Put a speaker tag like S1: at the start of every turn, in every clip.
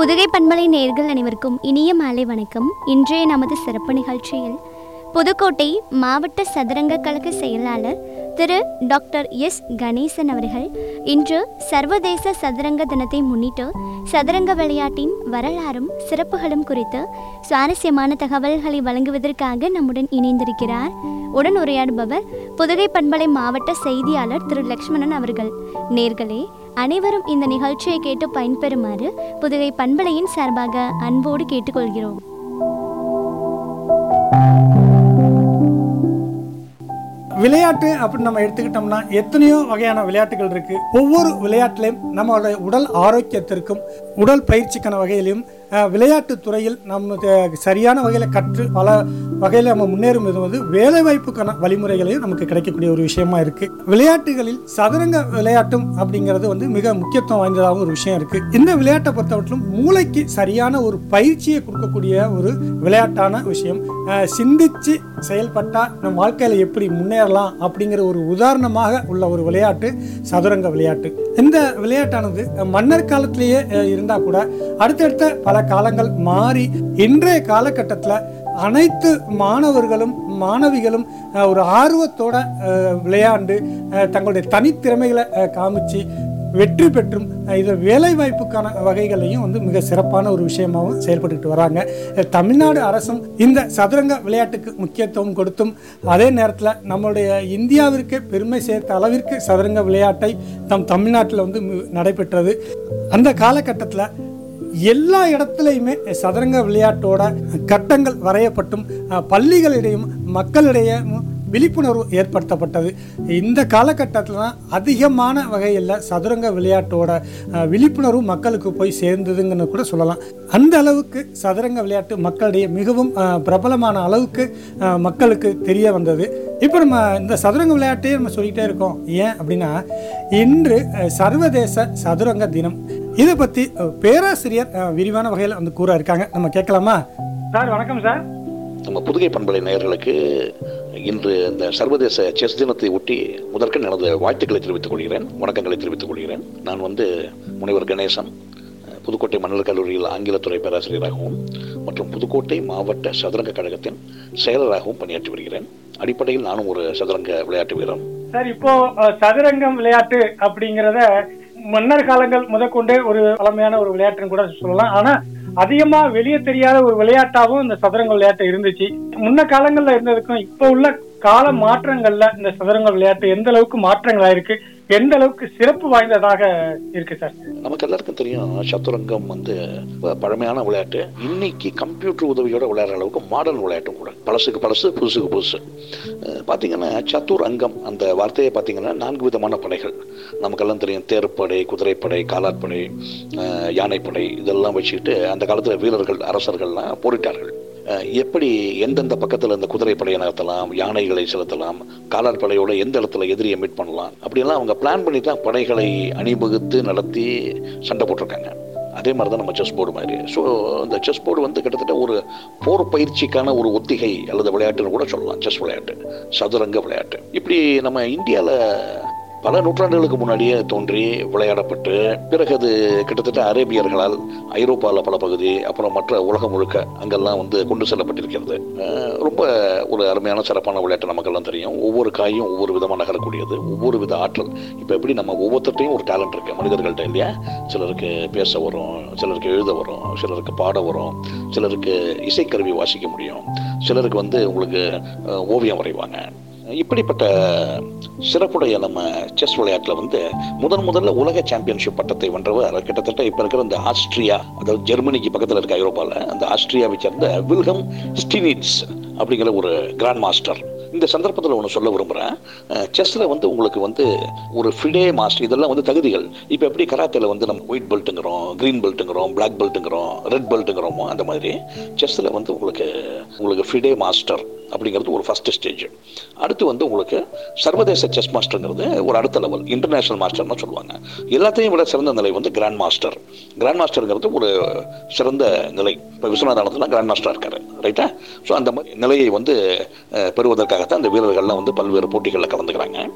S1: புதுகை பண்பலை நேர்கள் அனைவருக்கும் இனிய மாலை வணக்கம் இன்றைய நமது சிறப்பு நிகழ்ச்சியில் புதுக்கோட்டை மாவட்ட சதுரங்க கழக செயலாளர் திரு டாக்டர் எஸ் கணேசன் அவர்கள் இன்று சர்வதேச சதுரங்க தினத்தை முன்னிட்டு சதுரங்க விளையாட்டின் வரலாறும் சிறப்புகளும் குறித்து சுவாரஸ்யமான தகவல்களை வழங்குவதற்காக நம்முடன் இணைந்திருக்கிறார் உடன் உரையாடுபவர் புதுகை பண்பலை மாவட்ட செய்தியாளர் திரு லக்ஷ்மணன் அவர்கள் நேர்களே அனைவரும் இந்த நிகழ்ச்சியை கேட்டு பயன்பெறுமாறு புதுகை பண்பலையின் சார்பாக அன்போடு கேட்டுக்கொள்கிறோம்
S2: விளையாட்டு அப்படின்னு நம்ம எடுத்துக்கிட்டோம்னா எத்தனையோ வகையான விளையாட்டுகள் இருக்கு ஒவ்வொரு விளையாட்டிலையும் நம்மளோட உடல் ஆரோக்கியத்திற்கும் உடல் பயிற்சிக்கான வகையிலும் அஹ், விளையாட்டு துறையில் நம்ம த- சரியான வகையில் கற்று பல வகையில் நம்ம முன்னேறும் இது வந்து வேலைவாய்ப்புக்கான வழிமுறைகளையும் நமக்கு கிடைக்கக்கூடிய ஒரு விஷயமா இருக்கு விளையாட்டுகளில் சதுரங்க விளையாட்டும் அப்படிங்கிறது வந்து மிக முக்கியத்துவம் வாய்ந்ததாகவும் ஒரு விஷயம் இருக்கு இந்த விளையாட்டை பொறுத்தவரையிலும் மூளைக்கு சரியான ஒரு பயிற்சியை கொடுக்கக்கூடிய ஒரு விளையாட்டான விஷயம் அஹ், சிந்திச்சு செயல்பட்டா நம்ம வாழ்க்கையில எப்படி முன்னேறலாம் அப்படிங்கிற ஒரு உதாரணமாக உள்ள ஒரு விளையாட்டு சதுரங்க விளையாட்டு இந்த விளையாட்டானது அஹ், மன்னர் காலத்திலேயே அஹ், இருந்தா கூட அடுத்தடுத்த பல காலங்கள் மாறி இன்றைய காலகட்டத்தில் அனைத்து மாணவர்களும் மாணவிகளும் அஹ், ஒரு ஆர்வத்தோட அஹ், விளையாண்டு அஹ், தங்களுடைய தனித்திறமைகளை அஹ், காமிச்சு வெற்றி பெற்றும் அஹ், இது வேலைவாய்ப்புக்கான வகைகளையும் வந்து மிக சிறப்பான ஒரு விஷயமாகவும் செயல்பட்டுக்கிட்டு வராங்க அஹ், தமிழ்நாடு அரசும் இந்த சதுரங்க விளையாட்டுக்கு முக்கியத்துவம் கொடுத்தும் அதே நேரத்தில் நம்மளுடைய இந்தியாவிற்கு பெருமை சேர்த்த அளவிற்கு சதுரங்க விளையாட்டை நம் தமிழ்நாட்டில் வந்து மி- நடைபெற்றது அந்த காலகட்டத்தில் எல்லா இடத்துலையுமே சதுரங்க விளையாட்டோட கட்டங்கள் வரையப்பட்டும் அஹ், பள்ளிகளிடையும் மக்களிடையும் விழிப்புணர்வு ஏற்படுத்தப்பட்டது இந்த காலகட்டத்தில் தான் அதிகமான வகையில் சதுரங்க விளையாட்டோட அஹ், விழிப்புணர்வு மக்களுக்கு போய் சேர்ந்ததுங்கன்னு கூட சொல்லலாம் அந்த அளவுக்கு சதுரங்க விளையாட்டு மக்களிடையே மிகவும் அஹ், பிரபலமான அளவுக்கு அஹ், மக்களுக்கு தெரிய வந்தது இப்போ நம்ம இந்த சதுரங்க விளையாட்டையே நம்ம சொல்லிக்கிட்டே இருக்கோம் ஏன் அப்படின்னா இன்று அஹ், சர்வதேச சதுரங்க தினம் இதை பற்றி அஹ், பேராசிரியர் அஹ், விரிவான வகையில் வந்து கூற இருக்காங்க நம்ம கேட்கலாமா சார் வணக்கம் சார்
S3: நம்ம புதுகை பண்பலை நேயர்களுக்கு இன்று இந்த சர்வதேச செஸ் தினத்தை ஒட்டி முதற்கண் எனது வாழ்த்துக்களை தெரிவித்துக் கொள்கிறேன் வணக்கங்களை தெரிவித்துக் கொள்கிறேன் நான் வந்து முனைவர் கணேசன் புதுக்கோட்டை மன்னர் கல்லூரியில் ஆங்கிலத்துறை பேராசிரியராகவும் மற்றும் புதுக்கோட்டை மாவட்ட சதுரங்க கழகத்தின் செயலராகவும் பணியாற்றி வருகிறேன் அடிப்படையில் நானும் ஒரு சதுரங்க விளையாட்டு வீரன்
S2: சார் இப்போ அஹ், சதுரங்கம் விளையாட்டு அப்படிங்கிறத மன்னர் காலங்கள் முதற்கொண்டே ஒரு பழமையான ஒரு விளையாட்டுன்னு கூட சொல்லலாம் ஆனா அதிகமா வெளியே தெரியாத ஒரு விளையாட்டாவும் இந்த சதுரங்க விளையாட்டு இருந்துச்சு முன்ன காலங்கள்ல இருந்ததுக்கும் இப்ப உள்ள கால மாற்றங்கள்ல இந்த சதுரங்க விளையாட்டு எந்த அளவுக்கு மாற்றங்கள் ஆயிருக்கு எந்த அளவுக்கு சிறப்பு வாய்ந்ததாக இருக்கு சார்
S3: நமக்கு எல்லாருக்கும் தெரியும் சதுரங்கம் வந்து ப- பழமையான விளையாட்டு இன்னைக்கு கம்ப்யூட்டர் உதவியோட விளையாடுற அளவுக்கு மாடர்ன் விளையாட்டும் கூட பழசுக்கு பழசு புதுசுக்கு புதுசு அஹ் பார்த்தீங்கன்னா சத்துர் அங்கம் அந்த வார்த்தையை பார்த்தீங்கன்னா நான்கு விதமான படைகள் நமக்கெல்லாம் தெரியும் தேர்ப்படை குதிரைப்படை காலாட்படை அஹ் யானைப்படை இதெல்லாம் வச்சுக்கிட்டு அந்த காலத்தில் வீரர்கள் அரசர்கள்லாம் போரிட்டார்கள் அஹ் எப்படி எந்தெந்த பக்கத்தில் இந்த குதிரைப்படையை நகர்த்தலாம் யானைகளை செலுத்தலாம் காலாட்படையோட எந்த இடத்துல எதிரியை மீட் பண்ணலாம் அப்படியெல்லாம் அவங்க பிளான் பண்ணி தான் படைகளை அணிவகுத்து நடத்தி சண்டை போட்டிருக்காங்க அதே மாதிரி தான் நம்ம செஸ் போர்டு மாதிரி ஸோ இந்த செஸ் போர்டு வந்து கிட்டத்தட்ட ஒரு போர் பயிற்சிக்கான ஒரு ஒத்திகை அல்லது விளையாட்டுன்னு கூட சொல்லலாம் செஸ் விளையாட்டு சதுரங்க விளையாட்டு இப்படி நம்ம இந்தியாவில் பல நூற்றாண்டுகளுக்கு முன்னாடியே தோன்றி விளையாடப்பட்டு பிறகு அது கிட்டத்தட்ட அரேபியர்களால் ஐரோப்பாவில் பல பகுதி அப்புறம் மற்ற உலகம் முழுக்க அங்கெல்லாம் வந்து கொண்டு செல்லப்பட்டிருக்கிறது அஹ் ரொம்ப ஒரு அருமையான சிறப்பான விளையாட்டு நமக்கெல்லாம் தெரியும் ஒவ்வொரு காயும் ஒவ்வொரு விதமாக நகரக்கூடியது ஒவ்வொரு வித ஆற்றல் இப்போ எப்படி நம்ம ஒவ்வொருத்தர்ட்டையும் ஒரு டேலண்ட் இருக்கு மனிதர்கள்ட்ட இல்லையா சிலருக்கு பேச வரும் சிலருக்கு எழுத வரும் சிலருக்கு பாட வரும் சிலருக்கு இசைக்கருவி வாசிக்க முடியும் சிலருக்கு வந்து உங்களுக்கு அஹ், ஓவியம் வரைவாங்க இப்படிப்பட்ட சிறப்புடைய நம்ம செஸ் விளையாட்டில் வந்து முதன் முதல்ல உலக சாம்பியன்ஷிப் பட்டத்தை வென்றவர் கிட்டத்தட்ட இப்போ இருக்கிற இந்த ஆஸ்திரியா அதாவது ஜெர்மனிக்கு பக்கத்தில் இருக்க ஐரோப்பாவில் அந்த ஆஸ்திரியாவை சேர்ந்த வில்கம் ஸ்டினிட்ஸ் அப்படிங்கிற ஒரு கிராண்ட் மாஸ்டர் இந்த சந்தர்ப்பத்தில் ஒன்று சொல்ல விரும்புகிறேன் செஸ்ஸில் வந்து உங்களுக்கு வந்து ஒரு ஃபிடே மாஸ்டர் இதெல்லாம் வந்து தகுதிகள் இப்போ எப்படி கராத்தேல வந்து நம்ம ஒயிட் பெல்ட்டுங்கிறோம் க்ரீன் பெல்ட்டுங்கிறோம் பிளாக் பெல்ட்டுங்கிறோம் ரெட் பெல்ட்டுங்கிறோமோ அந்த மாதிரி செஸ்ஸில் வந்து உங்களுக்கு உங்களுக்கு ஃபிடே மாஸ்டர் அப்படிங்கிறது ஒரு ஃபர்ஸ்ட் ஸ்டேஜ் அடுத்து வந்து உங்களுக்கு சர்வதேச செஸ் மாஸ்டர்ங்கிறது ஒரு அடுத்த லெவல் இன்டர்நேஷனல் மாஸ்டர்னு சொல்லுவாங்க எல்லாத்தையும் விட சிறந்த நிலை வந்து கிராண்ட் மாஸ்டர் கிராண்ட் மாஸ்டருங்கிறது ஒரு சிறந்த நிலை இப்போ விஸ்வநாதானத்தில் கிராண்ட் மாஸ்டராக இருக்காரு ரைட்டா ஸோ அந்த மாதிரி நிலையை வந்து அஹ், பெறுவதற்காகத்தான் அந்த வீரர்கள்லாம் வந்து பல்வேறு போட்டிகளில் கலந்துக்கிறாங்க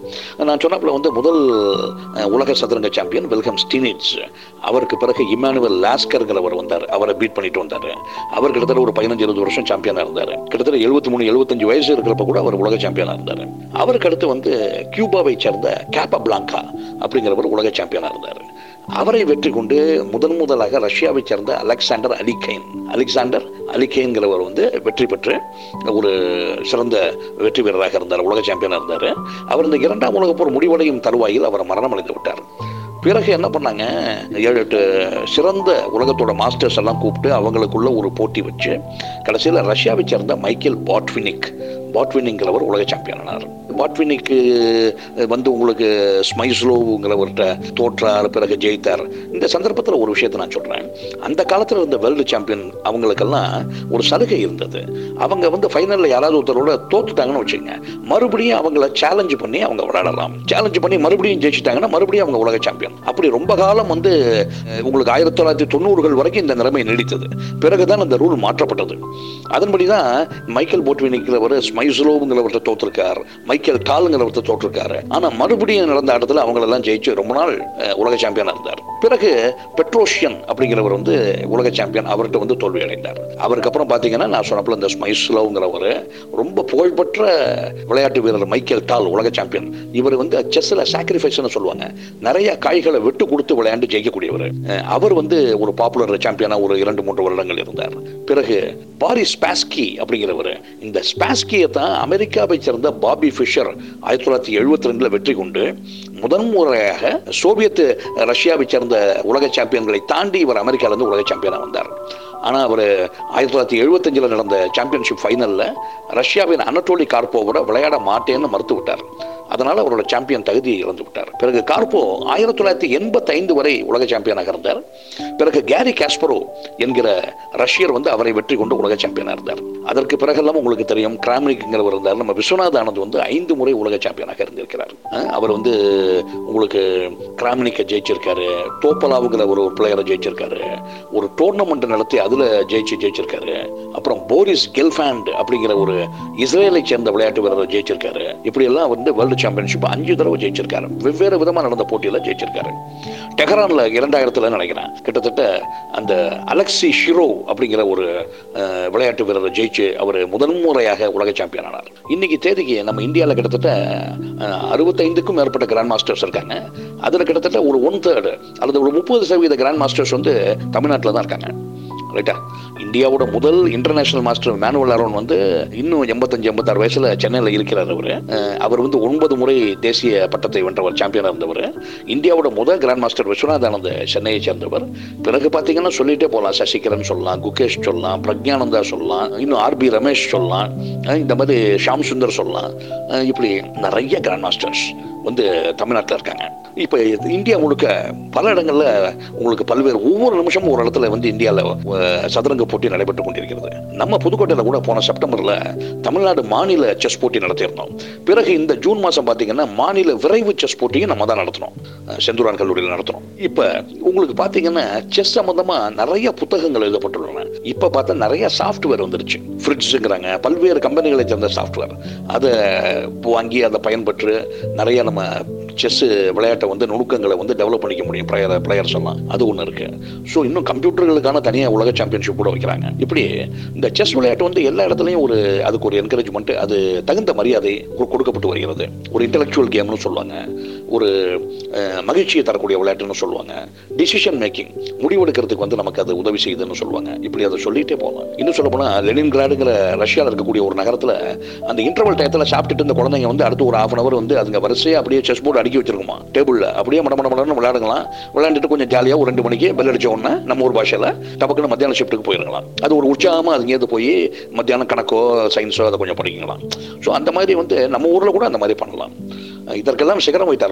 S3: நான் சொன்னப்பல வந்து முதல் அஹ், உலக சதுரங்க சாம்பியன் வெல்கம் ஸ்டீனிட்ஸ் அவருக்கு பிறகு இமானுவல் லாஸ்கர்ங்கிறவர் வந்தார் அவரை பீட் பண்ணிட்டு வந்தார் அவர் கிட்டத்தட்ட ஒரு பதினஞ்சு இருபது வருஷம் சாம்பியனாக இருந்தார் கிட்டத்தட்ட எழுபத்தி மூணு எழுபத்தஞ்சு வயசு இருக்கிறப்ப கூட அவர் உலக சாம்பியனாக இருந்தார் அவருக்கு அடுத்து வந்து கியூபாவை சேர்ந்த கேப்பா பிளாங்கா அப்படிங்கிறவர் உலக சாம்பியனாக இருந்தார் அவரை வெற்றி கொண்டு முதன் முதலாக ரஷ்யாவை சேர்ந்த அலெக்சாண்டர் அலிகைன் அலெக்சாண்டர் அலிகைன்கிறவர் வந்து வெற்றி பெற்று ஒரு சிறந்த வெற்றி வீரராக இருந்தார் உலக சாம்பியனாக இருந்தார் அவர் இந்த இரண்டாம் உலகப் போர் முடிவடையும் தருவாயில் அவர் மரணம் அடைந்து விட்டார் பிறகு என்ன பண்ணாங்க ஏழு எட்டு சிறந்த உலகத்தோட மாஸ்டர்ஸ் எல்லாம் கூப்பிட்டு அவங்களுக்குள்ள ஒரு போட்டி வச்சு கடைசியில் ரஷ்யாவை சேர்ந்த மைக்கேல் பாட்வினிக் பாட்வினிங்கிறவர் உலக சாம்பியன் ஆனார் பாட்வினிக்கு வந்து உங்களுக்கு ஸ்மைஸ்லோவுங்கிறவர்கிட்ட தோற்றார் பிறகு ஜெயித்தார் இந்த சந்தர்ப்பத்தில் ஒரு விஷயத்தை நான் சொல்கிறேன் அந்த காலத்தில் இருந்த வேர்ல்டு சாம்பியன் அவங்களுக்கெல்லாம் ஒரு சலுகை இருந்தது அவங்க வந்து ஃபைனலில் யாராவது ஒருத்தரோட தோத்துட்டாங்கன்னு வச்சுங்க மறுபடியும் அவங்கள சேலஞ்ச் பண்ணி அவங்க விளையாடலாம் சேலஞ்ச் பண்ணி மறுபடியும் ஜெயிச்சிட்டாங்கன்னா மறுபடியும் அவங்க உலக சாம்பியன் அப்படி ரொம்ப காலம் வந்து அஹ், உங்களுக்கு ஆயிரத்தி தொள்ளாயிரத்தி தொண்ணூறுகள் வரைக்கும் இந்த நிலைமை நீடித்தது பிறகுதான் அந்த ரூல் மாற்றப்பட்டது அதன்படி தான் மைக்கேல் போட்வினிக்கிறவர் ஸ்மைஸ்லோவுங்கிறவர்கிட்ட தோற்றிருக்கார் மைக்கேல் டாலுங்கிறவர்கிட்ட தோற்றிருக்காரு ஆனா மறுபடியும் நடந்த இடத்துல அவங்களெல்லாம் ஜெயிச்சு ரொம்ப நாள் அஹ், உலக சாம்பியனா இருந்தார் பிறகு பெட்ரோஷியன் அப்படிங்கிறவர் வந்து உலக சாம்பியன் அவர்கிட்ட வந்து தோல்வி அடைந்தார் அவருக்கு அப்புறம் பாத்தீங்கன்னா நான் சொன்னப்பல இந்த ஸ்மைஸ்லோங்கிறவர் ரொம்ப புகழ்பெற்ற விளையாட்டு வீரர் மைக்கேல் டால் உலக சாம்பியன் இவர் வந்து செஸ்ல சாக்ரிஃபைஸ்னு சொல்லுவாங்க நிறைய காய்களை விட்டு கொடுத்து விளையாண்டு ஜெயிக்கக்கூடியவர் அஹ், அவர் வந்து ஒரு பாப்புலர் சாம்பியனா ஒரு இரண்டு மூன்று வருடங்கள் இருந்தார் பிறகு பாரிஸ் ஸ்பாஸ்கி அப்படிங்கிறவர் இந்த ஸ்பாஸ்கியை தான் அமெரிக்காவை சேர்ந்த பாபி ஃபிஷர் ஆயிரத்தி தொள்ளாயிரத்தி எழுபத்தி ரெண்டுல வெற்றி கொண்டு முதன் முறையாக சோவியத் ரஷ்யாவை சேர்ந்த உலக சாம்பியன்களை தாண்டி இவர் அமெரிக்கால இருந்து உலக சாம்பியனா வந்தார் ஆனா அவர் ஆயிரத்தி தொள்ளாயிரத்தி எழுபத்தஞ்சில் நடந்த சாம்பியன்ஷிப் ஃபைனல்ல ரஷ்யாவின் அனட்டோலி கார்போவோட விளையாட மாட்டேன்னு மறுத்து விட்டார் அதனால அவரோட சாம்பியன் தகுதியை இழந்து விட்டார் பிறகு கார்போ ஆயிரத்தி தொள்ளாயிரத்தி எண்பத்தி ஐந்து வரை உலக சாம்பியனாக இருந்தார் பிறகு கேரி காஸ்பரோ என்கிற ரஷ்யர் வந்து அவரை வெற்றி கொண்டு உலக சாம்பியனாக இருந்தார் அதற்கு பிறகெல்லாம் உங்களுக்கு தெரியும் கிராம்னிக்ங்கிறவர் இருந்தார் நம்ம விஸ்வநாத் ஆனந்த் வந்து ஐந்து முறை உலக சாம்பியனாக இருந்திருக்கிறார் அஹ் அவர் வந்து உங்களுக்கு கிராம்னிக்கை ஜெயிச்சிருக்காரு டோப்பலாவுங்கிற ஒரு பிளேயரை ஜெயிச்சிருக்காரு ஒரு டோர்னமெண்ட் நடத்தி அதுல ஜெயிச்சு ஜெயிச்சிருக்காரு அப்புறம் போரிஸ் கெல்ஃபேண்ட் அப்படிங்கிற ஒரு இஸ்ரேலை சேர்ந்த விளையாட்டு வீரரை ஜெயிச்சிருக்காரு இப்படி எல்லாம் வந்து வேர்ல்டு சாம்பியன்ஷிப் அஞ்சு தடவை ஜெயிச்சிருக்காரு வெவ்வேறு விதமா நடந்த போட்டியில ஜெயிச்சிருக்காரு டெஹரான்ல இரண்டாயிரத்துல நினைக்கிறேன் கிட்டத்தட்ட அந்த அலெக்சி ஷிரோ அப்படிங்கிற ஒரு அஹ், விளையாட்டு வீரரை ஜெயிச்சு அவர் முதன்முறையாக உலக சாம்பியன் ஆனார் இன்னைக்கு தேதிக்கு நம்ம இந்தியாவில் கிட்டத்தட்ட அஹ், அறுபத்தைந்துக்கும் மேற்பட்ட கிராண்ட் மாஸ்டர்ஸ் இருக்காங்க அதில் கிட்டத்தட்ட ஒரு ஒன் தேர்டு அல்லது ஒரு முப்பது சதவீத கிராண்ட் மாஸ்டர்ஸ் வந்து தமிழ்நாட்டில் தான் இருக்காங்க ரைட்டா இந்தியாவோட முதல் இன்டர்நேஷனல் மாஸ்டர் மேனுவல் அரோன் வந்து இன்னும் எண்பத்தஞ்சு எண்பத்தாறு வயசுல சென்னையில் இருக்கிறார் அவர் அவர் வந்து ஒன்பது முறை தேசிய பட்டத்தை வென்றவர் சாம்பியனாக இருந்தவர் இந்தியாவோட முதல் கிராண்ட் மாஸ்டர் விஸ்வநாத் ஆனந்த் சென்னையை சேர்ந்தவர் பிறகு பார்த்தீங்கன்னா சொல்லிட்டே போகலாம் சசிகரன் சொல்லலாம் குகேஷ் சொல்லலாம் பிரக்ஞானந்தா சொல்லலாம் இன்னும் ஆர்பி ரமேஷ் சொல்லலாம் அஹ் இந்த மாதிரி ஷாம் சுந்தர் சொல்லலாம் அஹ் இப்படி நிறைய கிராண்ட் மாஸ்டர்ஸ் வந்து தமிழ்நாட்டில் இருக்காங்க இப்போ இந்தியா முழுக்க பல இடங்கள்ல உங்களுக்கு பல்வேறு ஒவ்வொரு நிமிஷமும் ஒரு இடத்துல வந்து இந்தியாவில் சதுரங்க போட்டி நடைபெற்று கொண்டிருக்கிறது நம்ம புதுக்கோட்டையில் கூட போன செப்டம்பர்ல தமிழ்நாடு மாநில செஸ் போட்டி நடத்தியிருந்தோம் பிறகு இந்த ஜூன் மாதம் பார்த்தீங்கன்னா மாநில விரைவு செஸ் போட்டியும் நம்ம தான் நடத்தினோம் அஹ் செந்தூரான் கல்லூரியில் நடத்தினோம் இப்போ உங்களுக்கு பார்த்தீங்கன்னா செஸ் சம்பந்தமா நிறைய புத்தகங்கள் எழுதப்பட்டுள்ளன இப்போ பார்த்தா நிறைய சாஃப்ட்வேர் வந்துருச்சு ஃப்ரிட்ஜுங்கிறாங்க பல்வேறு கம்பெனிகளை சேர்ந்த சாஃப்ட்வேர் அதை வாங்கி அதை பயன்பெற்று நிறைய நம்ம செஸ் விளையாட்டை வந்து நுணுக்கங்களை வந்து டெவலப் பண்ணிக்க முடியும் பிளேயர் பிளேயர்ஸ் எல்லாம் அது ஒன்று இருக்கு ஸோ இன்னும் கம்ப்யூட்டர்களுக்கான தனியாக உலக சாம்பியன்ஷிப் கூட வைக்கிறாங்க இப்படி இந்த செஸ் விளையாட்டு வந்து எல்லா இடத்துலையும் ஒரு அதுக்கு ஒரு என்கரேஜ்மெண்ட் அது தகுந்த மரியாதை கொ- கொடுக்கப்பட்டு வருகிறது ஒரு இன்டெலெக்சுவல் கேம்னு சொல்லுவாங்க ஒரு அஹ், மகிழ்ச்சியை தரக்கூடிய விளையாட்டுன்னு சொல்லுவாங்க டிசிஷன் மேக்கிங் முடிவெடுக்கிறதுக்கு வந்து நமக்கு அது உதவி செய்யுதுன்னு சொல்லுவாங்க இப்படி அதை சொல்லிட்டே போகலாம் இன்னும் சொல்ல போனால் லெனின்கிராடுங்கிற ரஷ்யாவில் இருக்கக்கூடிய ஒரு நகரத்தில் அந்த இன்டர்வல் டயத்தில் சாப்பிட்டுட்டு இருந்த குழந்தைங்க வந்து அடுத்து ஒரு ஹாஃப் அன் அவர் வந்து அதுங்க வரிசையாக அப்படியே செஸ் போர்டு அடுக்கி வச்சிருக்குமா டேபிளில் அப்படியே மட மட மடன்னு விளையாடுங்களாம் விளையாண்டுட்டு கொஞ்சம் ஜாலியாக ஒரு ரெண்டு மணிக்கு பெல் அடிச்ச உடனே நம்ம ஒரு பாஷையில் டபக்குன்னு மத்தியான ஷிஃப்ட்டுக்கு போயிருக்கலாம் அது ஒரு உற்சாகமாக அதுங்கேருந்து போய் மத்தியானம் கணக்கோ சயின்ஸோ அதை கொஞ்சம் படிக்கலாம் ஸோ அந்த மாதிரி வந்து நம்ம ஊரில் கூட அந்த மாதிரி பண்ணலாம் இதற்கெல்லாம் சிகரம் வைத்தார்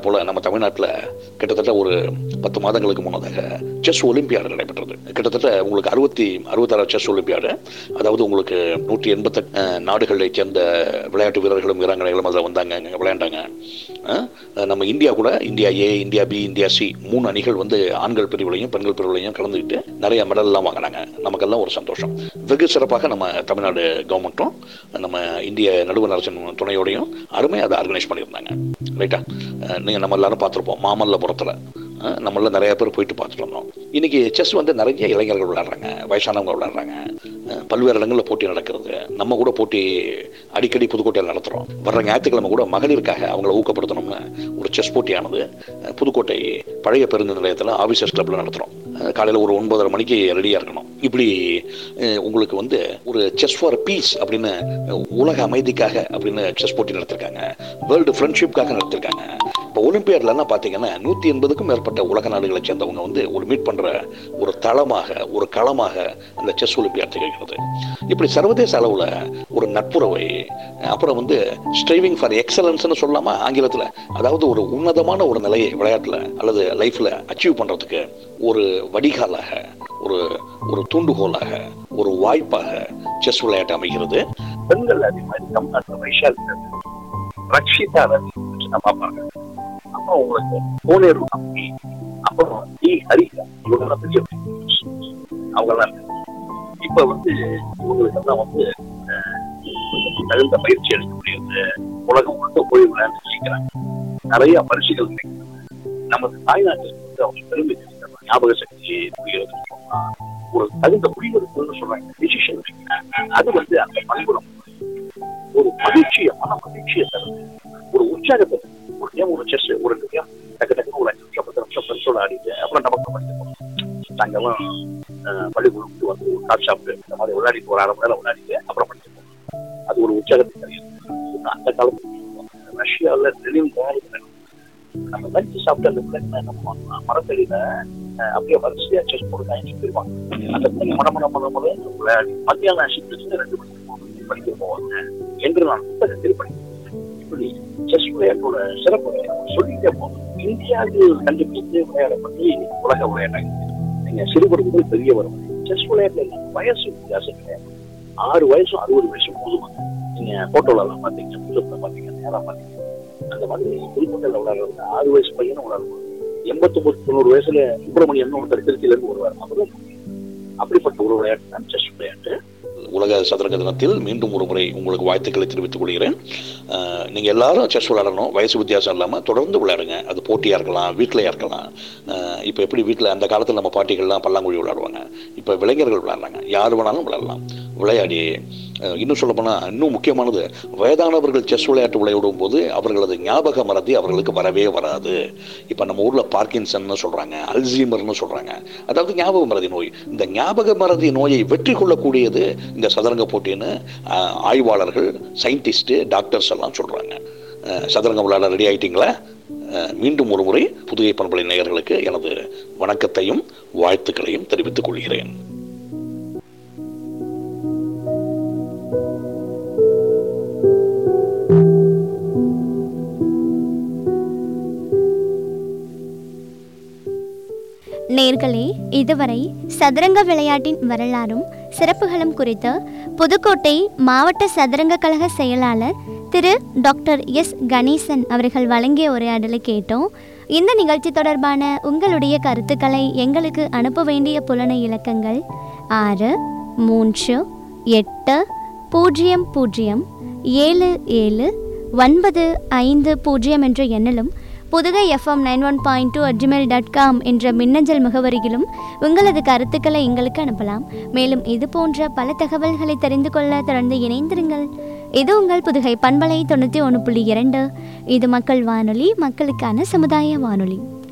S3: போல நம்ம தமிழ்நாட்டில் கிட்டத்தட்ட ஒரு பத்து மாதங்களுக்கு முன்னதாக செஸ் ஒலிம்பியாடு நடைபெற்றது கிட்டத்தட்ட உங்களுக்கு அறுபத்தி அறுபத்தாறு செஸ் ஒலிம்பியாடு அதாவது உங்களுக்கு நூற்றி எண்பத்தெட்டு நாடுகளைச் சேர்ந்த விளையாட்டு வீரர்களும் வீராங்கனைகளும் அதில் வந்தாங்க அங்க விளையாண்டாங்க அஹ், நம்ம இந்தியா கூட India A India B India C மூணு அணிகள் வந்து ஆண்கள் பிரிவுலையும் பெண்கள் பிரிவுலையும் கலந்துக்கிட்டு நிறைய மெடல் எல்லாம் வாங்கினாங்க நமக்கெல்லாம் ஒரு சந்தோஷம் வெகு சிறப்பாக நம்ம தமிழ்நாடு கவர்மெண்ட்டும் நம்ம இந்திய நடுவர் அரசின் துணையோடையும் அருமையாக அதை ஆர்கனைஸ் பண்ணியிருந்தாங்க ரைட்டா அஹ் நீங்க நம்ம எல்லாரும் பார்த்துருப்போம் மாமல்லபுரத்தில் நம்மள நிறைய பேர் போயிட்டு பார்த்துட்டு வந்தோம் இன்னைக்கு செஸ் வந்து நிறைய இளைஞர்கள் விளையாடுறாங்க வயசானவங்க விளையாடுறாங்க அஹ் பல்வேறு இடங்களில் போட்டி நடக்கிறது நம்ம கூட போட்டி அடிக்கடி புதுக்கோட்டையில் நடத்துகிறோம் வர்ற ஞாயிற்றுக்கிழமை கூட மகளிருக்காக அவங்கள ஊக்கப்படுத்தணும்னு ஒரு செஸ் போட்டியானது அஹ் புதுக்கோட்டை பழைய பேருந்து நிலையத்தில் ஆஃபீஸர்ஸ் கிளப்பில் நடத்துகிறோம் காலையில் ஒரு ஒன்பதரை மணிக்கு ரெடியாக இருக்கணும் இப்படி அஹ் உங்களுக்கு வந்து ஒரு செஸ் ஃபார் பீஸ் அப்படின்னு அஹ் உலக அமைதிக்காக அப்படின்னு செஸ் போட்டி நடத்திருக்காங்க வேர்ல்டு ஃப்ரெண்ட்ஷிப்காக நடத்திருக்காங்க இப்போ ஒலிம்பியாட்லலாம் பார்த்தீங்கன்னா நூற்றி எண்பதுக்கும் மேற்பட்ட உலக நாடுகளை சேர்ந்தவங்க வந்து ஒரு மீட் பண்ணுற ஒரு தளமாக ஒரு களமாக அந்த செஸ் ஒலிம்பியாட் திகழ்கிறது இப்படி சர்வதேச அளவில் ஒரு நட்புறவை அப்புறம் வந்து ஸ்ட்ரைவிங் ஃபார் எக்ஸலன்ஸ்னு சொல்லாமா ஆங்கிலத்தில் அதாவது ஒரு உன்னதமான ஒரு நிலையை விளையாட்டில் அல்லது லைஃப்பில் அச்சீவ் பண்ணுறதுக்கு ஒரு வடிகாலாக ஒரு ஒரு தூண்டுகோலாக ஒரு வாய்ப்பாக செஸ் விளையாட்டு அமைகிறது
S4: பெண்கள் அதே மாதிரி தமிழ்நாட்டில் வைஷால் ரக்ஷிதா ரவி நம்ம பார்ப்பாங்க அப்புறம் உங்களுக்கு கோனேரு அம்மி அப்புறம் டி ஹரிகா இவங்கெல்லாம் பெரிய அவங்கெல்லாம் இருக்காங்க. இப்ப வந்து இவங்களுக்கு எல்லாம் வந்து அஹ், தகுந்த பயிற்சி அளிக்கக்கூடியது உலகம் முழுக்க போய் விளையாண்டு ஜெயிக்கிறாங்க நிறைய பரிசுகள் கிடைக்கிறது நமது தாய்நாட்டில் வந்து அவங்க பெருமை தெரிவிக்கிறாங்க ஞாபக சக்தி புரிகிறது ஒரு தகுந்த முடிவெடுப்புன்னு சொல்றாங்க டிசிஷன் அது வந்து அந்த பண்புறம் ஒரு மகிழ்ச்சியை மன மகிழ்ச்சியை தருது ஒரு உற்சாகத்தை தருது. ஒரு கேம் ஒரு செஸ் ஒரு ரெண்டு கேம் டக்கு டக்குனு ஒரு அஞ்சு நிமிஷம் பத்து நிமிஷம் ஃப்ரெண்ட்ஸோட ஆடிட்டு அப்புறம் நமக்கு படிச்சு நாங்கெல்லாம் அஹ், பள்ளிக்கூடத்துக்கு வந்து ஒரு கால் ஷாப்பு இந்த மாதிரி விளையாடிட்டு ஒரு அரை மணி நேரம் விளையாடிட்டு அப்புறம் படிச்சுப்போம் அது ஒரு உற்சாகத்தை தருகிறது அந்த காலத்துல ரஷ்யாவில் லெனின் தயாரிக்கிறாங்க நம்ம லஞ்சு சாப்பிட்டு அந்த பிள்ளைங்க நம்ம மரத்தடியில அஹ், அப்படியே வரிசையா செஸ் போட்டு டைம் போயிருவாங்க அந்த பிள்ளைங்க மட மட மட மட விளையாடி மத்தியானம் ஷிஃப்ட் ரெண்டு மணிக்கு மூணு மணிக்கு படிக்க போவாங்க என்று நான் புத்தகத்தில் படிக்கிறேன் இப்படி செஸ் விளையாட்டோட சிறப்பு சொல்லிட்டே போகணும் இந்தியாவில் கண்டுபிடித்து விளையாடப்பட்டு இன்னைக்கு உலக விளையாட்டாங்க நீங்க சிறுவர் முதல் பெரியவர் வரை. செஸ் விளையாட்டுல என்ன வயசு வித்தியாசம் கிடையாது ஆறு வயசும் அறுபது வயசும் போதுமாங்க நீங்க போட்டோல எல்லாம் பாத்தீங்க புத்தகத்துல பாத்தீங்க நேரா பாத்தீங்க அந்த மாதிரி புதுக்கோட்டையில விளையாடுறவங்க ஆறு வயசு பையனும் விளையாடுவாங்க எண்பத்தொன்பது தொண்ணூறு வயசுல சுப்பிரமணியன் ஒருத்தர் திருச்சியில இருந்து வருவார் அவரும் அப்படிப்பட்ட ஒரு விளையாட்டு தான் செஸ் விளையாட்டு
S3: உலக சதுரங்க தினத்தில் மீண்டும் ஒரு முறை உங்களுக்கு வாழ்த்துக்களை தெரிவித்துக் கொள்கிறேன் அஹ், நீங்க எல்லாரும் செஸ் விளையாடணும் வயசு வித்தியாசம் இல்லாம தொடர்ந்து விளையாடுங்க அது போட்டியா இருக்கலாம் வீட்டிலையா இருக்கலாம் அஹ், இப்ப எப்படி வீட்டில் அந்த காலத்துல நம்ம பாட்டிகள்லாம் பல்லாங்குழி விளையாடுவாங்க இப்ப இளைஞர்கள் விளையாடுறாங்க யார் வேணாலும் விளையாடலாம் விளையாடி அஹ், இன்னும் சொல்ல போனா இன்னும் முக்கியமானது வயதானவர்கள் செஸ் விளையாட்டு விளையாடும் போது அவர்களது ஞாபக மறதி அவர்களுக்கு வரவே வராது இப்ப நம்ம ஊர்ல பார்க்கின்சன்னு சொல்றாங்க அல்சீமர்னு சொல்றாங்க அதாவது ஞாபக மறதி நோய் இந்த ஞாபக மறதி நோயை வெற்றி கொள்ளக்கூடியது இந்த சதுரங்க போட்டின்னு அஹ், ஆய்வாளர்கள் சயின்டிஸ்ட் டாக்டர்ஸ் எல்லாம் சொல்றாங்க அஹ், சதுரங்கம் விளையாட ரெடி ஆயிட்டீங்களா அஹ், மீண்டும் ஒரு முறை புதுகை பண்பலை நேயர்களுக்கு எனது வணக்கத்தையும் வாழ்த்துக்களையும் தெரிவித்துக் கொள்கிறேன்
S1: நேர்களே இதுவரை சதுரங்க விளையாட்டின் வரலாறும் சிறப்புகளும் குறித்து புதுக்கோட்டை மாவட்ட சதுரங்க கழக செயலாளர் திரு டாக்டர் எஸ் கணேசன் அவர்கள் வழங்கிய உரையாடலை கேட்டோம் இந்த நிகழ்ச்சி தொடர்பான உங்களுடைய கருத்துக்களை எங்களுக்கு அனுப்ப வேண்டிய புலனை இலக்கங்கள் ஆறு மூன்று எட்டு பூஜ்ஜியம் பூஜ்ஜியம் ஏழு ஏழு ஒன்பது ஐந்து பூஜ்ஜியம் என்ற எண்ணிலும் Pudugai FM nine one point two at gmail dot com என்ற மின்னஞ்சல் முகவரியிலும் உங்களது கருத்துக்களை எங்களுக்கு அனுப்பலாம் மேலும் இது போன்ற பல தகவல்களை தெரிந்து கொள்ள தொடர்ந்து இணைந்திருங்கள் இது உங்கள் புதுகை பண்பலை தொண்ணூற்றி ஒன்று புள்ளி இரண்டு இது மக்கள் வானொலி மக்களுக்கான சமுதாய வானொலி